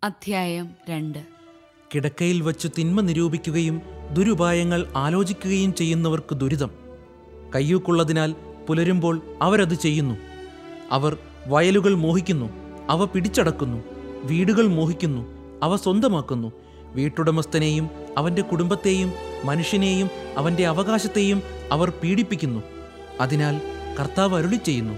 അധ്യായം രണ്ട് കിടക്കയിൽ വച്ചു തിന്മ നിരൂപിക്കുകയും ദുരുപായങ്ങൾ ആലോചിക്കുകയും ചെയ്യുന്നവർക്ക് ദുരിതം കയ്യൂക്കുള്ളതിനാൽ പുലരുമ്പോൾ അവരത് ചെയ്യുന്നു അവർ വയലുകൾ മോഹിക്കുന്നു അവ പിടിച്ചടക്കുന്നു വീടുകൾ മോഹിക്കുന്നു അവ സ്വന്തമാക്കുന്നു വീട്ടുടമസ്ഥനെയും അവൻ്റെ കുടുംബത്തെയും മനുഷ്യനെയും അവൻ്റെ അവകാശത്തെയും അവർ പീഡിപ്പിക്കുന്നു അതിനാൽ കർത്താവ് അരുളി ചെയ്യുന്നു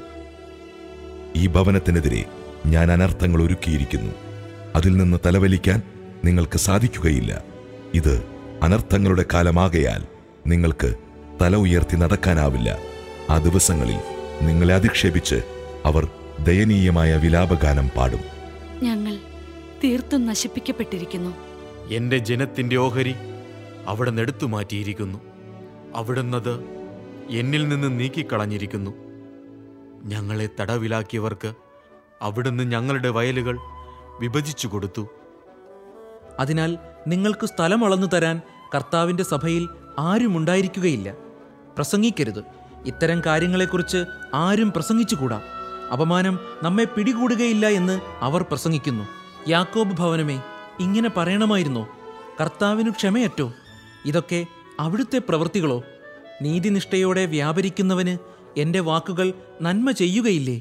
ഈ ഭവനത്തിനെതിരെ ഞാൻ അനർത്ഥങ്ങൾ ഒരുക്കിയിരിക്കുന്നു അതിൽ നിന്ന് തലവലിക്കാൻ നിങ്ങൾക്ക് സാധിക്കുകയില്ല ഇത് അനർത്ഥങ്ങളുടെ കാലമാകയാൽ നിങ്ങൾക്ക് തല ഉയർത്തി നടക്കാനാവില്ല ആ ദിവസങ്ങളിൽ നിങ്ങളെ അധിക്ഷേപിച്ച് അവർ ദയനീയമായ വിലാപഗാനം പാടും ഞങ്ങൾ തീർത്തും നശിപ്പിക്കപ്പെട്ടിരിക്കുന്നു എന്റെ ജനത്തിന്റെ ഓഹരി അവിടെ നെടുത്തു മാറ്റിയിരിക്കുന്നു അവിടുന്നത് എന്നിൽ നിന്ന് നീക്കിക്കളഞ്ഞിരിക്കുന്നു ഞങ്ങളെ തടവിലാക്കിയവർക്ക് അവിടുന്ന് ഞങ്ങളുടെ വയലുകൾ വിഭജിച്ചു കൊടുത്തു അതിനാൽ നിങ്ങൾക്ക് സ്ഥലം അളന്നു തരാൻ കർത്താവിൻ്റെ സഭയിൽ ആരും ഉണ്ടായിരിക്കുകയില്ല പ്രസംഗിക്കരുത് ഇത്തരം കാര്യങ്ങളെക്കുറിച്ച് ആരും പ്രസംഗിച്ചുകൂടാ അപമാനം നമ്മെ പിടികൂടുകയില്ല എന്ന് അവർ പ്രസംഗിക്കുന്നു യാക്കോബ് ഭവനമേ ഇങ്ങനെ പറയണമായിരുന്നോ കർത്താവിനു ക്ഷമയറ്റോ ഇതൊക്കെ അവിടുത്തെ പ്രവൃത്തികളോ നീതിനിഷ്ഠയോടെ വ്യാപരിക്കുന്നവന് എൻ്റെ വാക്കുകൾ നന്മ ചെയ്യുകയില്ലേ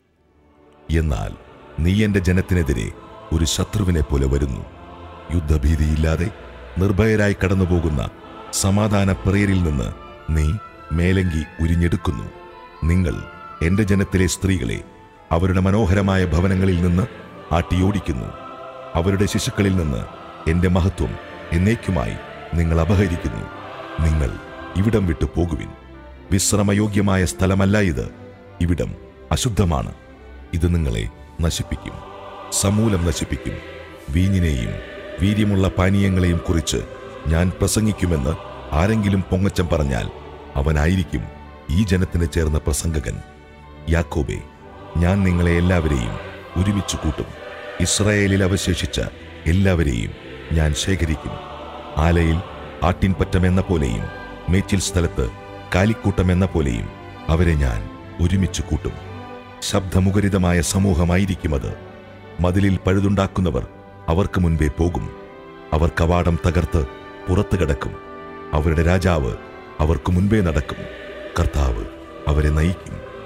എന്നാൽ നീ എന്റെ ജനത്തിനെതിരെ ഒരു ശത്രുവിനെ പോലെ വരുന്നു യുദ്ധഭീതിയില്ലാതെ നിർഭയരായി കടന്നുപോകുന്ന സമാധാന പ്രിയരിൽ നിന്ന് നീ മേലങ്കി ഉരിഞ്ഞെടുക്കുന്നു നിങ്ങൾ എന്റെ ജനത്തിലെ സ്ത്രീകളെ അവരുടെ മനോഹരമായ ഭവനങ്ങളിൽ നിന്ന് ആട്ടിയോടിക്കുന്നു അവരുടെ ശിശുക്കളിൽ നിന്ന് എന്റെ മഹത്വം എന്നേക്കുമായി നിങ്ങൾ അപഹരിക്കുന്നു നിങ്ങൾ ഇവിടം വിട്ടു പോകുവിൻ വിശ്രമയോഗ്യമായ സ്ഥലമല്ല ഇത് ഇവിടം അശുദ്ധമാണ് ഇത് നിങ്ങളെ നശിപ്പിക്കും സമൂലം നശിപ്പിക്കും വീഞ്ഞിനെയും വീര്യമുള്ള പാനീയങ്ങളെയും കുറിച്ച് ഞാൻ പ്രസംഗിക്കുമെന്ന് ആരെങ്കിലും പൊങ്ങച്ചം പറഞ്ഞാൽ അവനായിരിക്കും ഈ ജനത്തിന് ചേർന്ന പ്രസംഗകൻ യാക്കോബേ ഞാൻ നിങ്ങളെ എല്ലാവരെയും ഒരുമിച്ച് കൂട്ടും ഇസ്രായേലിൽ അവശേഷിച്ച എല്ലാവരെയും ഞാൻ ശേഖരിക്കും ആലയിൽ ആട്ടിൻപറ്റമെന്ന പോലെയും മേച്ചിൽ സ്ഥലത്ത് കാലിക്കൂട്ടമെന്ന പോലെയും അവരെ ഞാൻ ഒരുമിച്ച് കൂട്ടും ശബ്ദമുഖരിതമായ സമൂഹമായിരിക്കും അത് മതിലിൽ പഴുതുണ്ടാക്കുന്നവർ അവർക്ക് മുൻപേ പോകും അവർ കവാടം തകർത്ത് പുറത്തു കിടക്കും അവരുടെ രാജാവ് അവർക്ക് മുൻപേ നടക്കും കർത്താവ് അവരെ നയിക്കും